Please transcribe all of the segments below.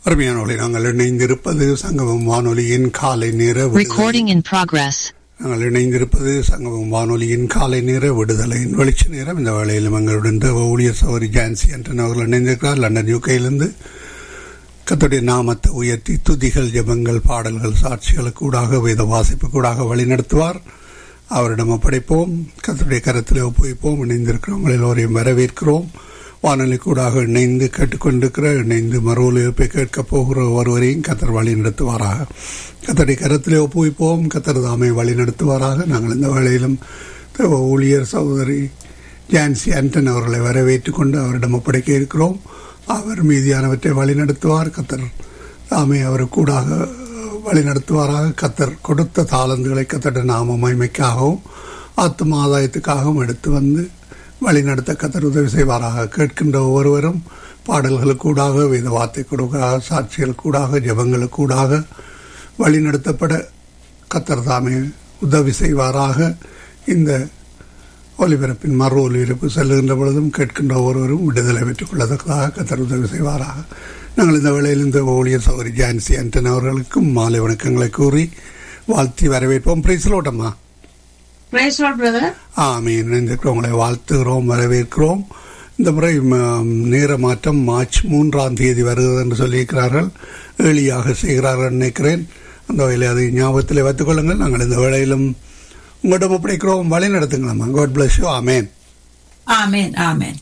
அருமையானவர்களை நாங்கள் இணைந்திருப்பது சங்கமம் வானொலியின் காலை நேர விடுதலை Recording in progress. நாங்கள் இணைந்திருப்பது சங்கமம் வானொலியின் காலை நேர விடுதலையின் வெளிச்ச நேரம் இந்த வேளையிலும் எங்களுடன் தேவ ஊழியர் சௌரி ஜான்சி அன்றன் அவர்கள் இணைந்திருக்கிறார் லண்டன் யூகையிலிருந்து கத்துடைய நாமத்தை உயர்த்தி துதிகள் ஜெபங்கள் பாடல்கள் சாட்சிகளுக்கு கூடாக வேத வாசிப்பு கூடாக வழிநடத்துவார் அவரிடம் ஒப்படைப்போம் கத்துடைய கரத்தில் ஒப்புவிப்போம் இணைந்திருக்கிறவங்கள் எல்லோரையும் வரவேற்கிறோம் வானொலி கூடாக இணைந்து கேட்டுக்கொண்டிருக்கிற இணைந்து மறு ஒலிபரப்பை கேட்கப் போகிற ஒருவரையும் கத்தர் வழி நடத்துவாராக கத்தருடைய கரத்திலே ஒப்புவிப்போம் கத்தர் தாமை வழி நடத்துவாராக நாங்கள் இந்த வேளையிலும் தேவ ஊழியர் சகோதரி ஜான்சி ஆண்டன் அவர்களை வரவேற்றுக் கொண்டு அவரிடம் ஒப்படைக்க இருக்கிறோம் அவர் மீதியானவற்றை வழி நடத்துவார் கத்தர் தாமே அவர் கூடாக வழி நடத்துவாராக கத்தர் கொடுத்த தாளந்துகளை கத்தட நாம மகிமைக்காகவும் ஆத்ம ஆதாயத்துக்காகவும் எடுத்து வந்து வழி நடத்த கத்தர் உதவி செய்வாராக கேட்கின்ற ஒவ்வொருவரும் பாடல்களுக்கூடாக வேத வார்த்தை கூடாக சாட்சிகள் கூடாக ஜபங்களுக்கு கூடாக வழி நடத்தப்பட கத்தர் தாமே உதவி செய்வாராக இந்த ஒலிபரப்பின் மறு ஒலிபரப்பு செல்லுகின்ற பொழுதும் கேட்கின்ற ஒருவரும் விடுதலை பெற்றுக் கொள்ளத்தக்கதாக கத்தர் உதவி செய்வாராக நாங்கள் இந்த வேளையில் இந்த ஊழியர் சௌரி ஜான்சி ஆண்டன் அவர்களுக்கும் மாலை வணக்கங்களை கூறி வாழ்த்தி வரவேற்போம் பிரைஸ்லோட்டம்மா Praise Lord, brother. ஆமீன் இணைந்திருக்கிறவங்களை வாழ்த்துகிறோம் வரவேற்கிறோம் இந்த முறை ம- நேர மாற்றம் மார்ச் மூன்றாம் தேதி வருகிறது என்று சொல்லியிருக்கிறார்கள் எளியாக செய்கிறார்கள் நினைக்கிறேன் அந்த வகையில் அதை ஞாபகத்தில் வைத்துக் கொள்ளுங்கள் நாங்கள் இந்த வேளையிலும் உங்களிடம் ஒப்படைக்கிறோம் வழி நடத்துங்களம்மா காட் பிளஸ் யூ ஆமேன் ஆமென் ஆமென்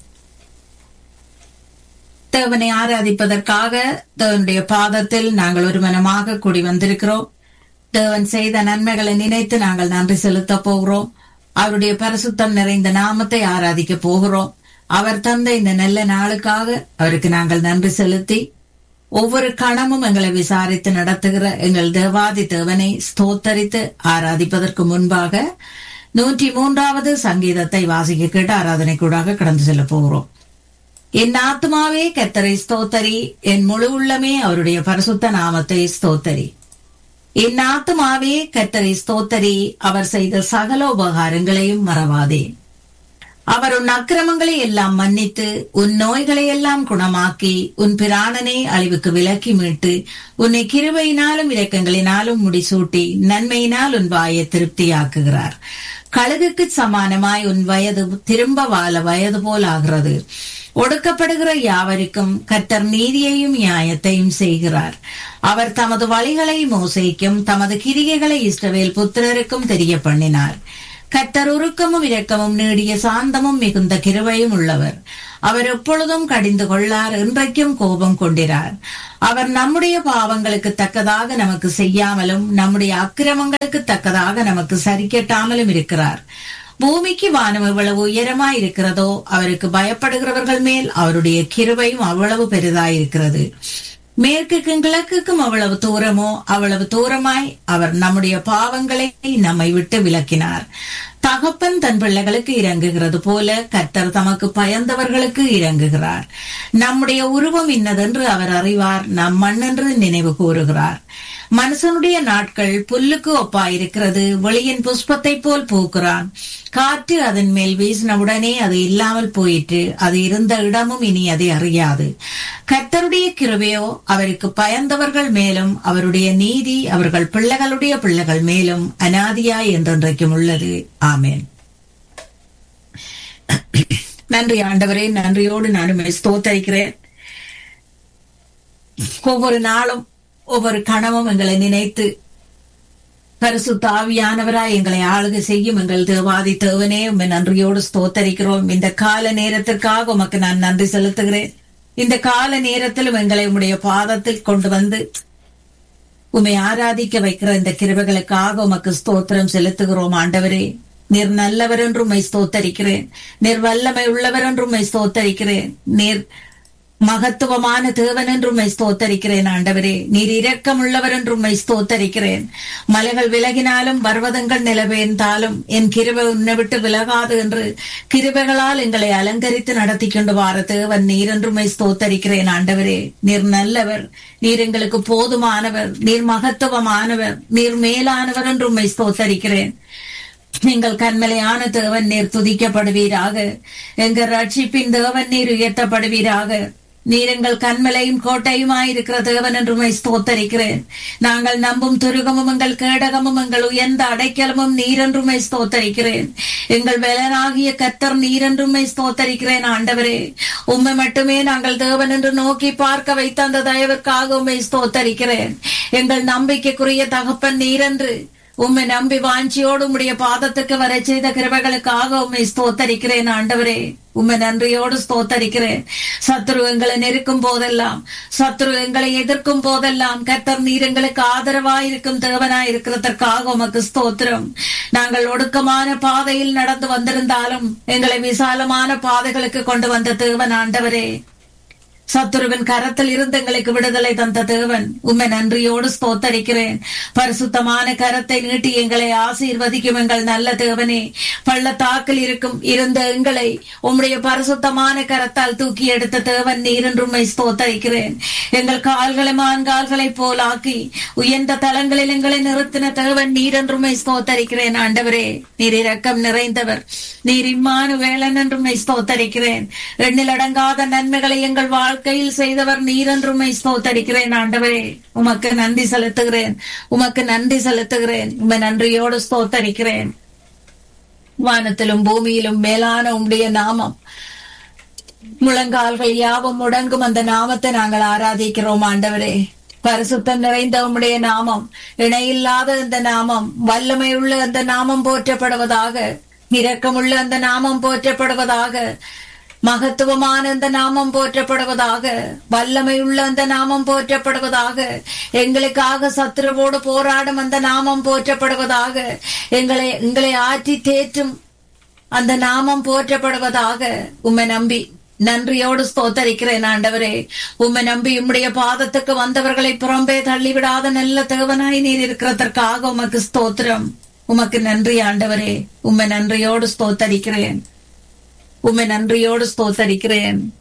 தேவனை ஆராதிப்பதற்காக தேவனுடைய பாதத்தில் நாங்கள் ஒரு மனமாக கூடி வந்திருக்கிறோம் தேவன் செய்த நன்மைகளை நினைத்து நாங்கள் நன்றி செலுத்த போகிறோம் அவருடைய பரிசுத்தம் நிறைந்த நாமத்தை ஆராதிக்க போகிறோம் அவர் தந்த இந்த நல்ல நாளுக்காக அவருக்கு நாங்கள் நன்றி செலுத்தி ஒவ்வொரு கணமும் எங்களை விசாரித்து நடத்துகிற எங்கள் தேவாதி தேவனை ஸ்தோத்தரித்து ஆராதிப்பதற்கு முன்பாக நூற்றி மூன்றாவது சங்கீதத்தை வாசிக்க கேட்டு ஆராதனை கூடாக கடந்து செல்ல போகிறோம் என் ஆத்மாவே கத்தரை ஸ்தோத்தரி என் முழு உள்ளமே அவருடைய பரிசுத்த நாமத்தை ஸ்தோத்தரி என் ஆத்மாவே கத்தரை ஸ்தோத்தரி அவர் செய்த சகல உபகாரங்களையும் மறவாதே அவர் உன் அக்கிரமங்களை எல்லாம் மன்னித்து உன் நோய்களை எல்லாம் குணமாக்கி உன் பிராணனை அழிவுக்கு விலக்கி மீட்டு உன்னை கிருபையினாலும் இரக்கங்களினாலும் முடிசூட்டி நன்மையினால் உன் வாயை திருப்தியாக்குகிறார் கழுகுக்கு சமானமாய் உன் வயது திரும்ப வாழ வயது போல் ஆகிறது ஒடுக்கப்படுகிற யாவருக்கும் கர்த்தர் நீதியையும் நியாயத்தையும் செய்கிறார் அவர் தமது வழிகளை மோசைக்கும் தமது கிரிகைகளை இஸ்ரவேல் புத்திரருக்கும் தெரிய பண்ணினார் கர்த்தர் உருக்கமும் இரக்கமும் நீடிய சாந்தமும் மிகுந்த கிருபையும் உள்ளவர் அவர் எப்பொழுதும் கடிந்து கொள்ளார் இன்றைக்கும் கோபம் கொண்டிரார் அவர் நம்முடைய பாவங்களுக்கு தக்கதாக நமக்கு செய்யாமலும் நம்முடைய அக்கிரமங்களுக்கு தக்கதாக நமக்கு சரிக்கட்டாமலும் இருக்கிறார் பூமிக்கு வானம் எவ்வளவு உயரமாய் இருக்கிறதோ அவருக்கு பயப்படுகிறவர்கள் மேல் அவருடைய கிருபையும் அவ்வளவு பெரிதாயிருக்கிறது மேற்குக்கும் கிழக்குக்கும் அவ்வளவு தூரமோ அவ்வளவு தூரமாய் அவர் நம்முடைய பாவங்களை நம்மை விட்டு விலக்கினார் தகப்பன் தன் பிள்ளைகளுக்கு இறங்குகிறது போல கர்த்தர் தமக்கு பயந்தவர்களுக்கு இறங்குகிறார் நம்முடைய உருவம் இன்னதென்று அவர் அறிவார் நம் மண்ணென்று நினைவு கூறுகிறார் மனுஷனுடைய நாட்கள் புல்லுக்கு ஒப்பாயிருக்கிறது வெளியின் புஷ்பத்தை போல் பூக்கிறான் காற்று அதன் மேல் வீசினவுடனே அது இல்லாமல் போயிற்று அது இருந்த இடமும் இனி அதை அறியாது கர்த்தருடைய கிருபையோ அவருக்கு பயந்தவர்கள் மேலும் அவருடைய நீதி அவர்கள் பிள்ளைகளுடைய பிள்ளைகள் மேலும் அனாதியாய் என்றென்றைக்கும் உள்ளது ஆமென் நன்றி ஆண்டவரே நன்றியோடு நான் உம்மை ஸ்தோத்தரிக்கிறேன் ஒவ்வொரு நாளும் ஒவ்வொரு கணமும் எங்களை நினைத்து பரிசுத்த ஆவியானவராய் எங்களை ஆளுகை செய்யும் எங்கள் தேவாதி தேவனே உம்மை நன்றியோடு ஸ்தோத்தரிக்கிறோம் இந்த கால நேரத்திற்காக உமக்கு நான் நன்றி செலுத்துகிறேன் இந்த கால நேரத்திலும் எங்களை உம்முடைய பாதத்தில் கொண்டு வந்து உம்மை ஆராதிக்க வைக்கிற இந்த கிருபைகளுக்காக உமக்கு ஸ்தோத்திரம் செலுத்துகிறோம் ஆண்டவரே நீர் நல்லவர் என்று உம்மை ஸ்தோத்தரிக்கிறேன் நீர் வல்லமை உள்ளவர் என்று உம்மை ஸ்தோத்தரிக்கிறேன் நீர் மகத்துவமான தேவன் என்று உம்மை ஸ்தோத்தரிக்கிறேன் ஆண்டவரே நீர் இரக்கம் உள்ளவர் என்று உம்மை ஸ்தோத்தரிக்கிறேன் மலைகள் விலகினாலும் பர்வதங்கள் நிலவேந்தாலும் என் கிருபை உன்னை விட்டு விலகாது என்று கிருபைகளால் எங்களை அலங்கரித்து நடத்தி கொண்டு வார தேவன் நீர் என்று உம்மை ஸ்தோத்தரிக்கிறேன் ஆண்டவரே நீர் நல்லவர் நீர் எங்களுக்கு போதுமானவர் நீர் மகத்துவமானவர் நீர் மேலானவர் என்று உம்மை ஸ்தோத்தரிக்கிறேன் நீங்கள் கண்மலையான தேவன் நீர் துதிக்கப்படுவீராக எங்க ரட்சிப்பின் தேவன் நீர் உயர்த்தப்படுவீராக நீர் எங்கள் கண்மலையும் கோட்டையுமாயிருக்கிற தேவன் என்று உம்மை ஸ்தோத்தரிக்கிறேன் நாங்கள் நம்பும் துருகமும் எங்கள் கேடகமும் எங்கள் உயர்ந்த அடைக்கலமும் நீரென்றுமை ஸ்தோத்தரிக்கிறேன் எங்கள் வேலனாகிய கத்தர் நீரென்றுமை ஸ்தோத்தரிக்கிறேன் ஆண்டவரே உம்மை மட்டுமே நாங்கள் தேவன் என்று நோக்கி பார்க்க வைத்த அந்த தயவிற்காக உம்மை ஸ்தோத்தரிக்கிறேன் எங்கள் நம்பிக்கைக்குரிய தகப்பன் நீரென்று உம்மை நம்பி வாஞ்சியோடு உம்முடைய பாதத்துக்கு வர செய்த கிருபைகளுக்காக உம்மை ஸ்தோத்தரிக்கிறேன் ஆண்டவரே உம்மை நன்றியோடு ஸ்தோத்தரிக்கிறேன் சத்ரு எங்களை நெருக்கும் போதெல்லாம் சத்ரு எங்களை எதிர்க்கும் போதெல்லாம் கர்த்தர் நீர் எங்களுக்கு ஆதரவாயிருக்கும் தேவனாய் இருக்கிறதற்காக உமக்கு ஸ்தோத்திரம் நாங்கள் ஒடுக்கமான பாதையில் நடந்து வந்திருந்தாலும் எங்களை விசாலமான பாதைகளுக்கு கொண்டு வந்த தேவன் ஆண்டவரே சத்துருவின் கரத்தில் இருந்து எங்களுக்கு விடுதலை தந்த தேவன் உண்மை நன்றியோடு ஸ்தோத்தரிக்கிறேன் பரிசுத்தமான கரத்தை நீட்டி எங்களை ஆசீர்வதிக்கும் எங்கள் நல்ல தேவனே பள்ளத்தாக்கில் இருக்கும் இருந்த எங்களை உம்முடைய பரிசுத்தமான கரத்தால் தூக்கி எடுத்த தேவன் நீர் என்று உண்மை ஸ்தோத்தரிக்கிறேன் எங்கள் கால்களை மான்கால்களை போலாக்கி உயர்ந்த தலங்களில் எங்களை நிறுத்தின தேவன் நீர் என்றுமை ஸ்தோத்தரிக்கிறேன் ஆண்டவரே நீர் இரக்கம் நிறைந்தவர் நீர் இம்மானு வேளன் என்றுமை ஸ்தோத்தரிக்கிறேன் எண்ணில் அடங்காத நன்மைகளை எங்கள் வாழ்க்கையில் செய்தவர் நீர் என்றுமை ஸ்தோத்தரிக்கிறேன் ஆண்டவரே உமக்கு நன்றி செலுத்துகிறேன் உமக்கு நன்றி செலுத்துகிறேன் உமை நன்றியோடு ஸ்தோத்தரிக்கிறேன் வானத்திலும் பூமியிலும் மேலான உம்முடைய நாமம் முழங்கால்கள் யாவும் முடங்கும் அந்த நாமத்தை நாங்கள் ஆராதிக்கிறோம் ஆண்டவரே பரிசுத்தம் நிறைந்த உம்முடைய நாமம் இணையில்லாத இந்த நாமம் வல்லமை உள்ள அந்த நாமம் போற்றப்படுவதாக இரக்கமுள்ள அந்த நாமம் போற்றப்படுவதாக மகத்துவமான அந்த நாமம் போற்றப்படுவதாக வல்லமை உள்ள அந்த நாமம் போற்றப்படுவதாக எங்களுக்காக சத்துருவோடு போராடும் அந்த நாமம் போற்றப்படுவதாக எங்களை எங்களை ஆற்றி தேற்றும் அந்த நாமம் போற்றப்படுவதாக உம்மை நம்பி நன்றியோடு ஸ்தோத்தரிக்கிறேன் ஆண்டவரே உம்மை நம்பி உம்முடைய பாதத்துக்கு வந்தவர்களை புறம்பே தள்ளிவிடாத நல்ல தேவனாய் நீர் இருக்கிறதற்காக உமக்கு ஸ்தோத்திரம் உமக்கு நன்றி ஆண்டவரே உம்மை நன்றியோடு ஸ்தோத்தரிக்கிறேன் உம்மை நன்றியோடு ஸ்தோத்தரிக்கிறேன்